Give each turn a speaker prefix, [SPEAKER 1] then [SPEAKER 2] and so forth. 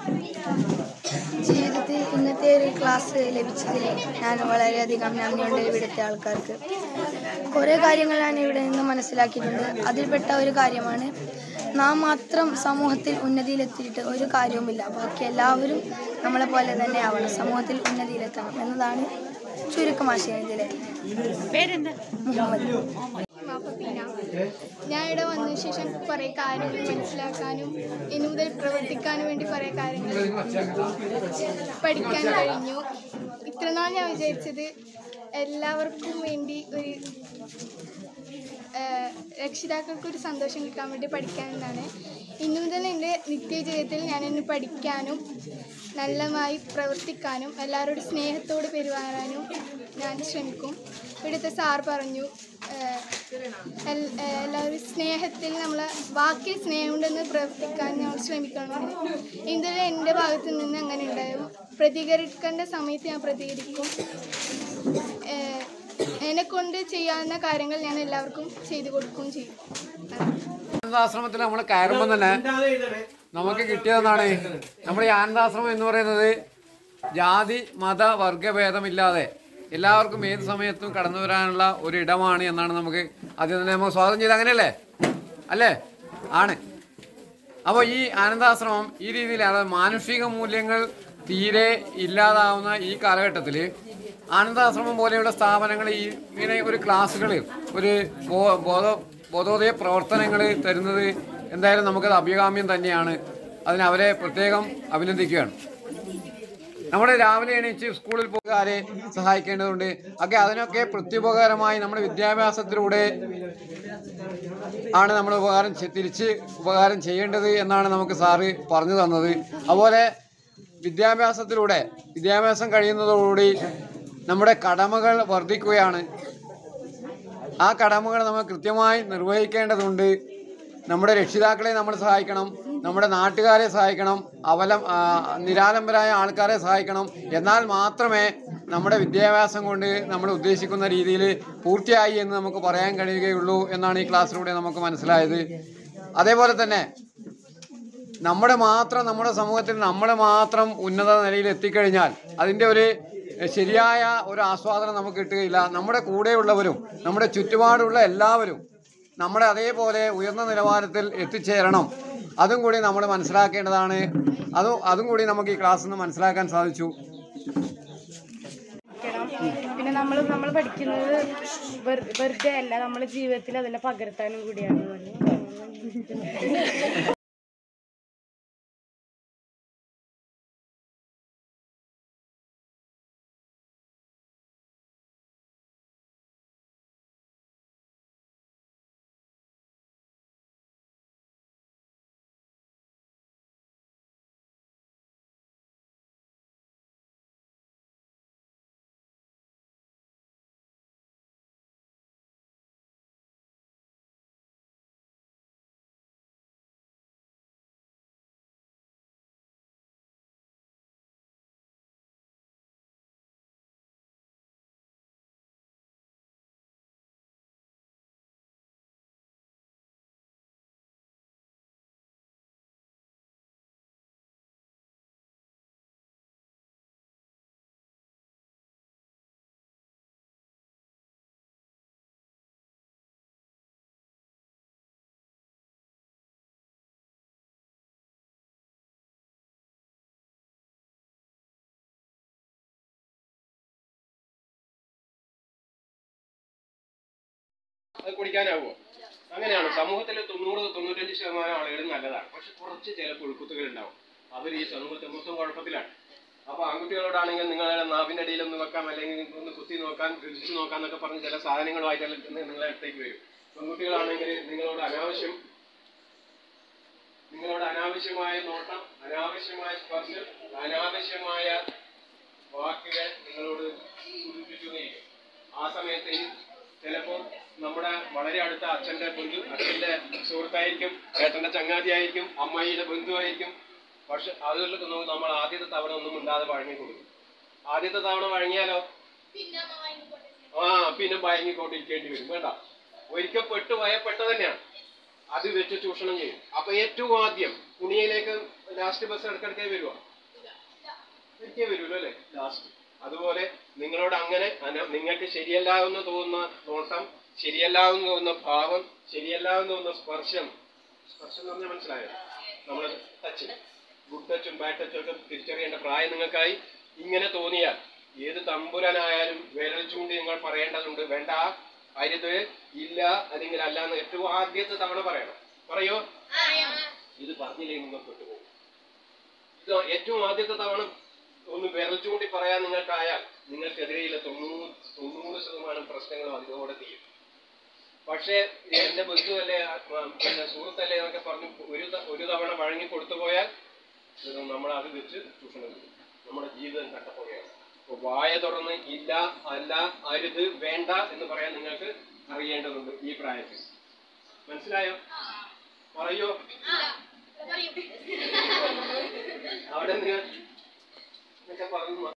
[SPEAKER 1] ജീവിതത്തിൽ ഇന്നത്തെ ഒരു ക്ലാസ് ലഭിച്ചതിൽ ഞാൻ വളരെയധികം നന്ദിയുണ്ട് ഇവിടുത്തെ ആൾക്കാർക്ക് കുറേ കാര്യങ്ങൾ ഞാൻ ഇവിടെ നിന്ന് മനസ്സിലാക്കിയിട്ടുണ്ട് അതിൽപ്പെട്ട ഒരു കാര്യമാണ് നാം മാത്രം സമൂഹത്തിൽ ഉന്നതിയിലെത്തിയിട്ട് ഒരു കാര്യവുമില്ല ബാക്കി എല്ലാവരും നമ്മളെ പോലെ തന്നെ ആവണം സമൂഹത്തിൽ ഉന്നതിയിലെത്തണം എന്നതാണ് ചുരുക്കമാശയം ഇതിലെ
[SPEAKER 2] പേരെന്താ
[SPEAKER 1] മുഹമ്മദ്
[SPEAKER 3] മാപ്പപ്പീന ഞാൻ ഇവിടെ വന്നതിന് ശേഷം കുറേ കാര്യങ്ങൾ മനസ്സിലാക്കാനും ഇനി മുതൽ പ്രവർത്തിക്കാനും വേണ്ടി കുറേ കാര്യങ്ങൾ പഠിക്കാൻ കഴിഞ്ഞു ഇത്രനാൾ ഞാൻ വിചാരിച്ചത് എല്ലാവർക്കും വേണ്ടി ഒരു ഏഹ്, രക്ഷിതാക്കൾക്ക് ഒരു സന്തോഷം കിട്ടാൻ വേണ്ടി പഠിക്കാൻ എന്നാണ് ഇന്നു മുതൽ എൻ്റെ നിത്യജീവിതത്തിൽ ഞാൻ ഇന്ന് പഠിക്കാനും നല്ലതായി പ്രവർത്തിക്കാനും എല്ലാവരോടും സ്നേഹത്തോട് പെരുമാറാനും ഞാൻ ശ്രമിക്കും ഇവിടുത്തെ സാർ പറഞ്ഞു ഏഹ്, എൽ- ഏഹ്, എല്ലാവരും സ്നേഹത്തിൽ നമ്മൾ വാക്കിൽ സ്നേഹമുണ്ടെന്ന് പ്രവർത്തിക്കാൻ നമ്മൾ ശ്രമിക്കണം ഇന്നലെ എൻ്റെ ഭാഗത്തു നിന്ന് അങ്ങനെ ഉണ്ടായും പ്രതികരിക്കേണ്ട സമയത്ത് ഞാൻ പ്രതികരിക്കും ഏഹ്, എന്നെ കൊണ്ട് ചെയ്യാവുന്ന കാര്യങ്ങൾ ഞാൻ എല്ലാവർക്കും ചെയ്തു കൊടുക്കുകയും ചെയ്യും
[SPEAKER 4] ആനന്ദാശ്രമത്തിൽ നമ്മൾ കയറുമ്പോൾ തന്നെ നമുക്ക് കിട്ടിയതെന്നാണ് നമ്മുടെ ഈ ആനന്ദാശ്രമം എന്ന് പറയുന്നത് ജാതി മത വർഗഭേദമില്ലാതെ എല്ലാവർക്കും ഏത് സമയത്തും കടന്നു വരാനുള്ള ഒരു ഇടമാണ് എന്നാണ് നമുക്ക് ആദ്യം തന്നെ നമുക്ക് സ്വാഗതം ചെയ്ത് അങ്ങനെയല്ലേ അല്ലേ ആണ് അപ്പോൾ ഈ ആനന്ദാശ്രമം ഈ രീതിയിൽ അതായത് മാനുഷിക മൂല്യങ്ങൾ തീരെ ഇല്ലാതാവുന്ന ഈ കാലഘട്ടത്തിൽ ആനന്ദാശ്രമം പോലെയുള്ള സ്ഥാപനങ്ങൾ ഈ ഇങ്ങനെ ഒരു ക്ലാസ്സുകൾ ഒരു ബോ- ബോധ ബോധോദയ പ്രവർത്തനങ്ങൾ തരുന്നത് എന്തായാലും നമുക്കത് അഭികാമ്യം തന്നെയാണ് അതിന് അവരെ പ്രത്യേകം അഭിനന്ദിക്കുകയാണ് നമ്മൾ രാവിലെ എണീച്ച് സ്കൂളിൽ പോകുകാരെ സഹായിക്കേണ്ടതുണ്ട് ഒക്കെ അതിനൊക്കെ പ്രത്യുപകാരമായി നമ്മുടെ വിദ്യാഭ്യാസത്തിലൂടെ ആണ് നമ്മൾ ഉപകാരം ചെ- തിരിച്ച് ഉപകാരം ചെയ്യേണ്ടത് എന്നാണ് നമുക്ക് സാറ് പറഞ്ഞു തന്നത് അതുപോലെ വിദ്യാഭ്യാസത്തിലൂടെ വിദ്യാഭ്യാസം കഴിയുന്നതോടുകൂടി നമ്മുടെ കടമകൾ വർദ്ധിക്കുകയാണ് ആ കടമകൾ നമ്മൾ കൃത്യമായി നിർവഹിക്കേണ്ടതുണ്ട് നമ്മുടെ രക്ഷിതാക്കളെ നമ്മൾ സഹായിക്കണം നമ്മുടെ നാട്ടുകാരെ സഹായിക്കണം അവലം ആ, നിരാലംബരായ ആൾക്കാരെ സഹായിക്കണം എന്നാൽ മാത്രമേ നമ്മുടെ വിദ്യാഭ്യാസം കൊണ്ട് നമ്മൾ ഉദ്ദേശിക്കുന്ന രീതിയിൽ പൂർത്തിയായി എന്ന് നമുക്ക് പറയാൻ കഴിയുകയുള്ളൂ എന്നാണ് ഈ ക്ലാസ്സിലൂടെ നമുക്ക് മനസ്സിലായത് അതേപോലെ തന്നെ നമ്മുടെ മാത്രം നമ്മുടെ സമൂഹത്തിൽ നമ്മൾ മാത്രം ഉന്നത നിലയിൽ എത്തിക്കഴിഞ്ഞാൽ അതിൻ്റെ ഒരു ശരിയായ ഒരു ആസ്വാദനം നമുക്ക് കിട്ടുകയില്ല നമ്മുടെ കൂടെയുള്ളവരും നമ്മുടെ ചുറ്റുപാടുള്ള എല്ലാവരും നമ്മുടെ അതേപോലെ ഉയർന്ന നിലവാരത്തിൽ എത്തിച്ചേരണം അതും കൂടി നമ്മൾ മനസ്സിലാക്കേണ്ടതാണ് അതും അതും കൂടി നമുക്ക് ഈ ക്ലാസ്സിൽ നിന്ന് മനസ്സിലാക്കാൻ സാധിച്ചു
[SPEAKER 2] പിന്നെ നമ്മൾ നമ്മൾ പഠിക്കുന്നത് വെറു- വെറുതെ അല്ല നമ്മുടെ ജീവിതത്തിൽ അതെല്ലാം പകർത്താനും കൂടിയാണ്
[SPEAKER 5] അത് കുടിക്കാനാവുമോ അങ്ങനെയാണ് സമൂഹത്തിലെ തൊണ്ണൂറ് തൊണ്ണൂറ്റഞ്ച് ശതമാനം ആളുകളും നല്ലതാണ് പക്ഷെ കുറച്ച് ചില പുഴുക്കുത്തുകൾ ഉണ്ടാവും അവർ ഈ സമൂഹത്തെ മൊത്തം കുഴപ്പത്തിലാണ് അപ്പൊ ആൺകുട്ടികളോടാണെങ്കിൽ നിങ്ങളുടെ നാവിന്റെ അടിയിൽ ഒന്ന് വെക്കാം അല്ലെങ്കിൽ ഒന്ന് കുത്തി നോക്കാൻ രുചിച്ച് നോക്കാൻ എന്നൊക്കെ പറഞ്ഞ് ചില സാധനങ്ങളുമായിട്ടെല്ലാം നിങ്ങളെ അടുത്തേക്ക് വരും പെൺകുട്ടികളാണെങ്കിൽ നിങ്ങളോട് അനാവശ്യം നിങ്ങളോട് അനാവശ്യമായ നോട്ടം അനാവശ്യമായ സ്പർശം അനാവശ്യമായ വാക്കുകൾ നിങ്ങളോട് സൂചിപ്പിച്ചുകൊണ്ടിരിക്കും ആ സമയത്ത് ഇനി ചിലപ്പോൾ നമ്മുടെ വളരെ അടുത്ത അച്ഛന്റെ ബന്ധു അച്ഛന്റെ സുഹൃത്തായിരിക്കും ഏട്ടന്റെ ചങ്ങാതിയായിരിക്കും അമ്മായിയുടെ ബന്ധുവായിരിക്കും പക്ഷെ അതുകൊണ്ടൊക്കെ നോക്കി നമ്മൾ ആദ്യത്തെ തവണ ഒന്നും മിണ്ടാതെ വഴങ്ങി കൊടുക്കും ആദ്യത്തെ തവണ വഴങ്ങിയാലോ ആ പിന്നെ വഴങ്ങിക്കൊണ്ടിരിക്കേണ്ടി വരും വേണ്ട ഒരിക്കൽ പെട്ടു പോയ പെട്ട തന്നെയാണ് അത് വെച്ച് ചൂഷണം ചെയ്യും അപ്പൊ ഏറ്റവും ആദ്യം കുണിയിലേക്ക് ലാസ്റ്റ് ബസ് ഇടക്കിടക്കേ വരുമോ ഒരിക്കൽ വരുമല്ലോ അല്ലേ ലാസ്റ്റ് അതുപോലെ നിങ്ങളോട് അങ്ങനെ അന- നിങ്ങൾക്ക് ശരിയല്ലാവുന്ന തോന്നുന്ന നോട്ടം ശരിയല്ലാവുന്ന തോന്നുന്ന ഭാവം ശരിയല്ലാവുന്ന തോന്നുന്ന സ്പർശം സ്പർശം എന്ന് പറഞ്ഞാൽ മനസ്സിലായോ നമ്മൾ ടച്ച് ഗുഡ് ടച്ചും ബാഡ് ടച്ചും ഒക്കെ തിരിച്ചറിയേണ്ട പ്രായം നിങ്ങൾക്കായി ഇങ്ങനെ തോന്നിയാൽ ഏത് തമ്പുരാനായാലും വിരൽ ചൂണ്ടി നിങ്ങൾ പറയേണ്ടതുണ്ട് വേണ്ട അരുത് ഇല്ല അല്ലെങ്കിൽ അല്ല എന്ന് ഏറ്റവും ആദ്യത്തെ തവണ പറയണം പറയോ ഇത് പറഞ്ഞില്ലെങ്കിൽ നിങ്ങൾ പെട്ടുപോകും ഇത് ഏറ്റവും ആദ്യത്തെ തവണ ഒന്ന് വിരൽ ചൂണ്ടി പറയാൻ നിങ്ങൾക്കായാൽ നിങ്ങൾക്കെതിരെയുള്ള തൊണ്ണൂറ് തൊണ്ണൂറ് ശതമാനം പ്രശ്നങ്ങളും അതിലൂടെ തീരും പക്ഷേ എന്റെ ബന്ധുവല്ലേ ആ, പിന്നെ സുഹൃത്തല്ലേ എന്നൊക്കെ പറഞ്ഞ് ഒരു ത- ഒരു തവണ വഴങ്ങി കൊടുത്തു പോയാൽ ഇത് നമ്മൾ അത് വെച്ച് ചൂഷണം ചെയ്യും നമ്മുടെ ജീവിതം കട്ടപ്പോവുകയാണ് അപ്പൊ വായ തുറന്ന് ഇല്ല അല്ല അരുത് വേണ്ട എന്ന് പറയാൻ നിങ്ങൾക്ക് അറിയേണ്ടതുണ്ട് ഈ പ്രായത്തിൽ മനസ്സിലായോ പറയോ അവിടെ നിങ്ങൾ എന്നൊക്കെ പറഞ്ഞു